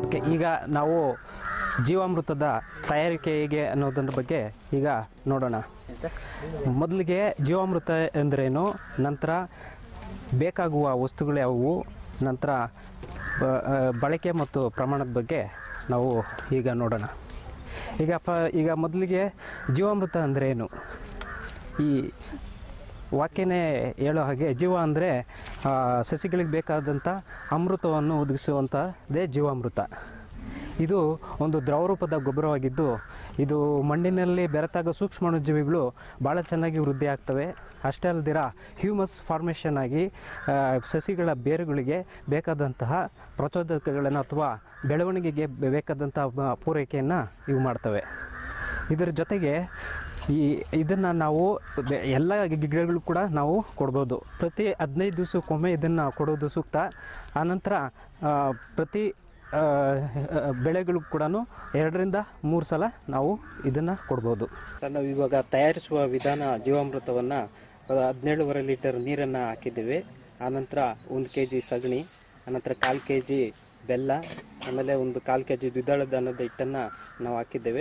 okay ಈಗ ನಾವು ಜೀವಾಮೃತದ ತಯಾರಿಕೆ ಹೇಗೆ ಅನ್ನೋದ್ರ ಬಗ್ಗೆ ಈಗ ನೋಡೋಣ ಮೊದಲಿಗೆ ಜೀವಾಮೃತ ಎಂದರೇನು ನಂತರ ಬೇಕಾಗುವ ವಸ್ತುಗಳು ಯಾವುವು ನಂತರ ಬ- ಆ, ಬಳಕೆ ಮತ್ತು ಪ್ರಮಾಣದ ಬಗ್ಗೆ ನಾವು ಈಗ ನೋಡೋಣ ಈಗ ಫ ಈಗ ಮೊದಲಿಗೆ ಜೀವಾಮೃತ ಅಂದರೆ ಏನು ಈ ವಾಕ್ಯನೇ ಹೇಳೋ ಹಾಗೆ ಜೀವ ಅಂದರೆ ಸಸಿಗಳಿಗೆ ಬೇಕಾದಂಥ ಅಮೃತವನ್ನು ಒದಗಿಸುವಂಥದ್ದೇ ಜೀವಾಮೃತ ಇದು ಒಂದು ದ್ರವರೂಪದ ಗೊಬ್ಬರವಾಗಿದ್ದು ಇದು ಮಣ್ಣಿನಲ್ಲಿ ಬೆರೆತಾಗ ಸೂಕ್ಷ್ಮಾಣುಜೀವಿಗಳು ಭಾಳ ಚೆನ್ನಾಗಿ ವೃದ್ಧಿ ಆಗ್ತವೆ ಅಷ್ಟೇ ಅಲ್ದಿರ ಹ್ಯೂಮಸ್ ಫಾರ್ಮೇಷನ್ ಆಗಿ ಆ, ಸಸಿಗಳ ಬೇರುಗಳಿಗೆ ಬೇಕಾದಂತಹ ಪ್ರಚೋದಕಗಳನ್ನು ಅಥವಾ ಬೆಳವಣಿಗೆಗೆ ಬೇಕಾದಂಥ ಬ- ಪೂರೈಕೆಯನ್ನು ಇವು ಮಾಡ್ತವೆ ಇದರ ಜೊತೆಗೆ ಈ ಇದನ್ನು ನಾವು ಬೆ- ಎಲ್ಲ ಗಿಡಗಳು ಕೂಡ ನಾವು ಕೊಡ್ಬೋದು ಪ್ರತಿ ಹದಿನೈದು ದಿವಸಕ್ಕೊಮ್ಮೆ ಇದನ್ನು ಕೊಡೋದು ಸೂಕ್ತ ಆನಂತರ ಆ, ಪ್ರತಿ ಆ, ಬೆಳೆಗಳು ಕೂಡ ಎರಡರಿಂದ ಮೂರು ಸಲ ನಾವು ಇದನ್ನು ಕೊಡ್ಬೋದು ನಾವು ಇವಾಗ ತಯಾರಿಸುವ ವಿಧಾನ ಜೀವಾಮೃತವನ್ನು ಹದಿನೇಳುವರೆ ಲೀಟರ್ ನೀರನ್ನು ಹಾಕಿದ್ದೇವೆ ಆನಂತರ ಒಂದು ಕೆ ಜಿ ಸಗಣಿ ಆನಂತರ ಕಾಲು ಕೆ ಜಿ ಬೆಲ್ಲ ಆಮೇಲೆ ಒಂದು ಕಾಲು ಕೆ ಜಿ ದ್ವಿದಳ ಧಾನ್ಯದ ಹಿಟ್ಟನ್ನು ನಾವು ಹಾಕಿದ್ದೇವೆ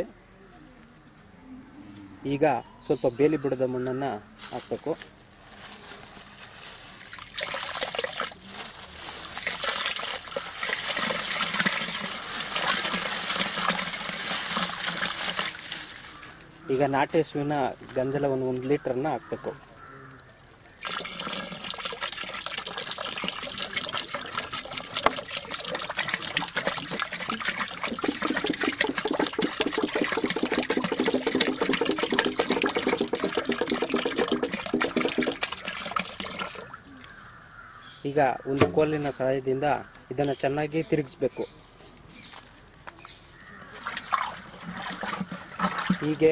ಈಗ ಸ್ವಲ್ಪ ಬೇಲಿ ಬುಡದ ಮಣ್ಣನ್ನು ಹಾಕಬೇಕು ಈಗ ನಾಟಿ ಹಸುವಿನ ಗಂಜಲವನ್ನು ಒಂದು ಲೀಟರ್ನ ಹಾಕಬೇಕು ಈಗ ಒಂದು ಕೋಲಿನ ಸಹಾಯದಿಂದ ಇದನ್ನು ಚೆನ್ನಾಗಿ ತಿರುಗಿಸ್ಬೇಕು ಹೀಗೆ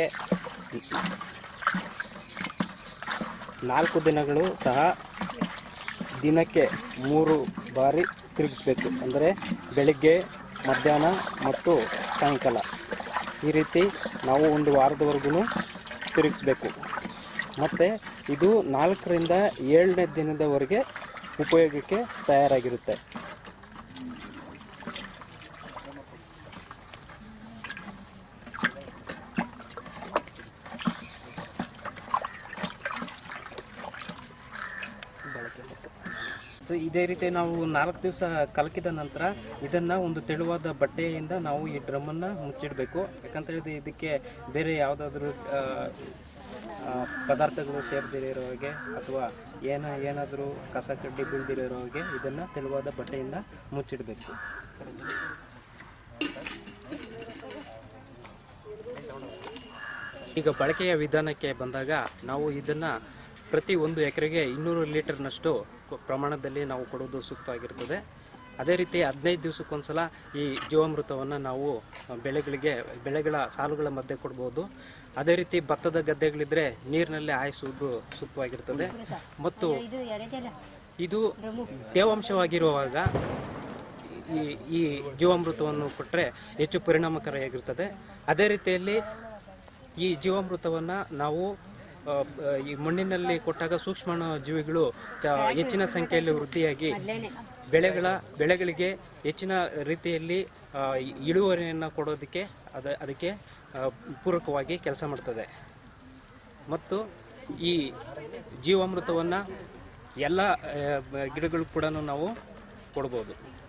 ನಾಲ್ಕು ದಿನಗಳು ಸಹ ದಿನಕ್ಕೆ ಮೂರು ಬಾರಿ ತಿರುಗಿಸ್ಬೇಕು ಅಂದರೆ ಬೆಳಿಗ್ಗೆ ಮಧ್ಯಾಹ್ನ ಮತ್ತು ಸಾಯಂಕಾಲ ಈ ರೀತಿ ನಾವು ಒಂದು ವಾರದವರೆಗೂ ತಿರುಗಿಸ್ಬೇಕು ಮತ್ತು ಇದು ನಾಲ್ಕರಿಂದ ಏಳನೇ ದಿನದವರೆಗೆ ಉಪಯೋಗಕ್ಕೆ ತಯಾರಾಗಿರುತ್ತೆ ಸೊ ಇದೇ ರೀತಿ ನಾವು ನಾಲ್ಕು ದಿವಸ ಕಲಕಿದ ನಂತರ ಇದನ್ನು ಒಂದು ತೆಳುವಾದ ಬಟ್ಟೆಯಿಂದ ನಾವು ಈ ಡ್ರಮ್ಮನ್ನು ಮುಚ್ಚಿಡಬೇಕು ಯಾಕಂತ ಹೇಳಿದ್ರೆ ಇದಕ್ಕೆ ಬೇರೆ ಯಾವುದಾದ್ರೂ ಪದಾರ್ಥಗಳು ಸೇರ್ದಿರೋ ಹಾಗೆ ಅಥವಾ ಏನ ಏನಾದರೂ ಕಸ ಕಡ್ಡಿ ಬೀಳ್ದಿರೋ ಹಾಗೆ ಇದನ್ನು ತೆಳುವಾದ ಬಟ್ಟೆಯಿಂದ ಮುಚ್ಚಿಡಬೇಕು ಈಗ ಬಳಕೆಯ ವಿಧಾನಕ್ಕೆ ಬಂದಾಗ ನಾವು ಇದನ್ನು ಪ್ರತಿ ಒಂದು ಎಕರೆಗೆ ಇನ್ನೂರು ಲೀಟರ್ನಷ್ಟು ಕ- ಪ್ರಮಾಣದಲ್ಲಿ ನಾವು ಕೊಡೋದು ಸೂಕ್ತವಾಗಿರ್ತದೆ ಅದೇ ರೀತಿ ಹದಿನೈದು ದಿವಸಕ್ಕೊಂದ್ಸಲ ಈ ಜೀವಾಮೃತವನ್ನು ನಾವು ಆ, ಬೆಳೆಗಳಿಗೆ ಬೆಳೆಗಳ ಸಾಲುಗಳ ಮಧ್ಯೆ ಕೊಡ್ಬೋದು ಅದೇ ರೀತಿ ಭತ್ತದ ಗದ್ದೆಗಳಿದ್ರೆ ನೀರಿನಲ್ಲಿ ಹಾಯಿಸುವುದು ಸೂಕ್ತವಾಗಿರ್ತದೆ ಮತ್ತು ಇದು ತೇವಾಂಶವಾಗಿರುವಾಗ ಈ ಈ ಜೀವಾಮೃತವನ್ನು ಕೊಟ್ಟರೆ ಹೆಚ್ಚು ಪರಿಣಾಮಕಾರಿಯಾಗಿರ್ತದೆ ಅದೇ ರೀತಿಯಲ್ಲಿ ಈ ಜೀವಾಮೃತವನ್ನು ನಾವು ಆ, ಆ, ಈ ಮಣ್ಣಿನಲ್ಲಿ ಕೊಟ್ಟಾಗ ಸೂಕ್ಷ್ಮಾಣು ಜೀವಿಗಳು ತ- ಹೆಚ್ಚಿನ ಸಂಖ್ಯೆಯಲ್ಲಿ ವೃದ್ಧಿಯಾಗಿ ಬೆಳೆಗಳ ಬೆಳೆಗಳಿಗೆ ಹೆಚ್ಚಿನ ರೀತಿಯಲ್ಲಿ ಆ, ಇಳುವರಿಯನ್ನು ಕೊಡೋದಕ್ಕೆ ಅದ ಅದಕ್ಕೆ ಆ, ಪೂರಕವಾಗಿ ಕೆಲಸ ಮಾಡ್ತದೆ ಮತ್ತು ಈ ಜೀವಾಮೃತವನ್ನು ಎಲ್ಲ ಆ, ಗಿಡಗಳು ಕೂಡ ನಾವು ಕೊಡ್ಬೋದು